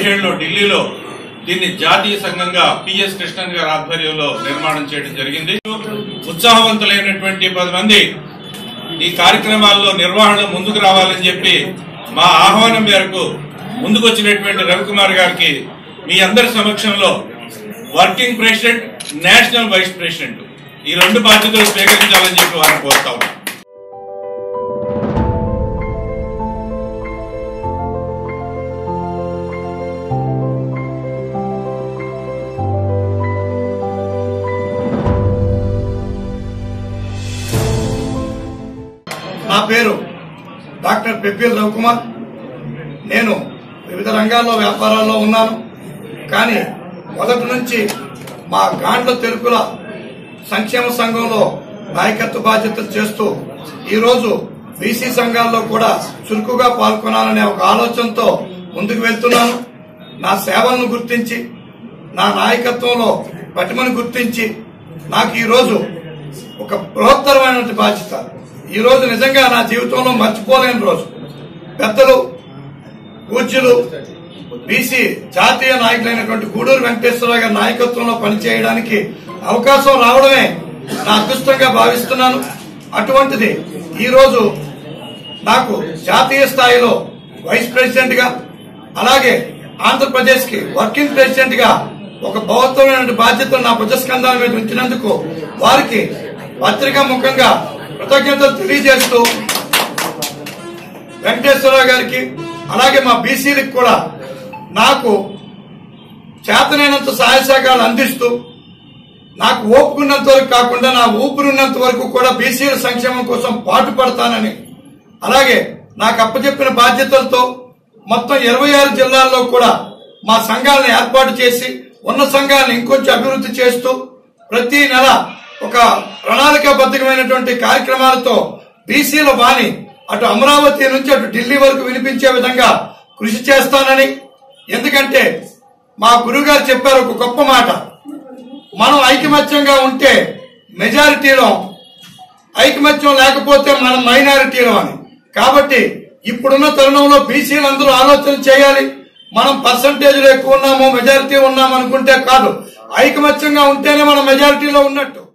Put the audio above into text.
పదిహేడులో ఢిల్లీలో దీన్ని జాతీయ సంఘంగా పిఎస్ కృష్ణన్ గారి ఆధ్వర్యంలో నిర్మాణం చేయడం జరిగింది ఉత్సాహవంతులైనటువంటి పది మంది ఈ కార్యక్రమాల్లో నిర్వహణ ముందుకు రావాలని చెప్పి మా ఆహ్వానం మేరకు ముందుకొచ్చినటువంటి రవికుమార్ గారికి మీ అందరి సమక్షంలో working president national vice president ఈ రెండు బాధ్యతలు స్వీకరించాలని చెప్పి వారిని కోరుతా ఉన్నాం నా పేరు డాక్టర్ పెప్పిల్ రవికుమార్ నేను వివిధ రంగాల్లో వ్యాపారాల్లో ఉన్నాను కానీ మొదటి నుంచి మా గాండ్ల తెలుపుల సంక్షేమ సంఘంలో నాయకత్వ బాధ్యతలు చేస్తూ ఈరోజు బీసీ సంఘాల్లో కూడా చురుకుగా పాల్గొనాలనే ఒక ఆలోచనతో ముందుకు వెళ్తున్నాను నా సేవలను గుర్తించి నా నాయకత్వంలో పటిమను గుర్తించి నాకు ఈరోజు ఒక బృహత్తరమైనటువంటి బాధ్యత ఈ రోజు నిజంగా నా జీవితంలో మర్చిపోలేని రోజు పెద్దలు పూజ్యులు బీసీ జాతీయ నాయకులైనటువంటి గూడూరు వెంకటేశ్వరరావు గారి నాయకత్వంలో పనిచేయడానికి అవకాశం రావడమే నా అదృష్టంగా భావిస్తున్నాను అటువంటిది ఈ రోజు నాకు జాతీయ స్థాయిలో వైస్ ప్రెసిడెంట్ గా అలాగే ఆంధ్రప్రదేశ్ కి వర్కింగ్ ప్రెసిడెంట్ గా ఒక బౌద్ధమైన బాధ్యతను నా భుజస్కంధాల మీద ఉంచినందుకు వారికి పత్రికా ముఖంగా కృతజ్ఞతలు తెలియజేస్తూ వెంకటేశ్వరరావు గారికి అలాగే మా బీసీలకు కూడా నాకు చేతనైనంత సహాయ సహకారాలు అందిస్తూ నాకు ఓపుకున్నంత వరకు కాకుండా నా ఊపిరిన్నంత వరకు కూడా బీసీల సంక్షేమం కోసం పాటుపడతానని అలాగే నాకు అప్పచెప్పిన బాధ్యతలతో మొత్తం ఇరవై ఆరు జిల్లాల్లో కూడా మా సంఘాలను ఏర్పాటు చేసి ఉన్న సంఘాలను ఇంకొంచెం అభివృద్ధి చేస్తూ ప్రతి నెల ఒక ప్రణాళికాబద్ధమైనటువంటి కార్యక్రమాలతో బీసీల వాణి అటు అమరావతి నుంచి అటు ఢిల్లీ వరకు వినిపించే విధంగా కృషి చేస్తానని ఎందుకంటే మా గురుగారు చెప్పారు ఒక గొప్ప మాట మనం ఐకమత్యంగా ఉంటే మెజారిటీలో ఐకమత్యం లేకపోతే మనం మైనారిటీలో అని కాబట్టి ఇప్పుడున్న తరుణంలో బీసీలు అందరూ ఆలోచన చేయాలి మనం పర్సంటేజ్ ఎక్కువ ఉన్నాము మెజారిటీ ఉన్నాము అనుకుంటే కాదు ఐకమత్యంగా ఉంటేనే మనం మెజారిటీలో ఉన్నట్టు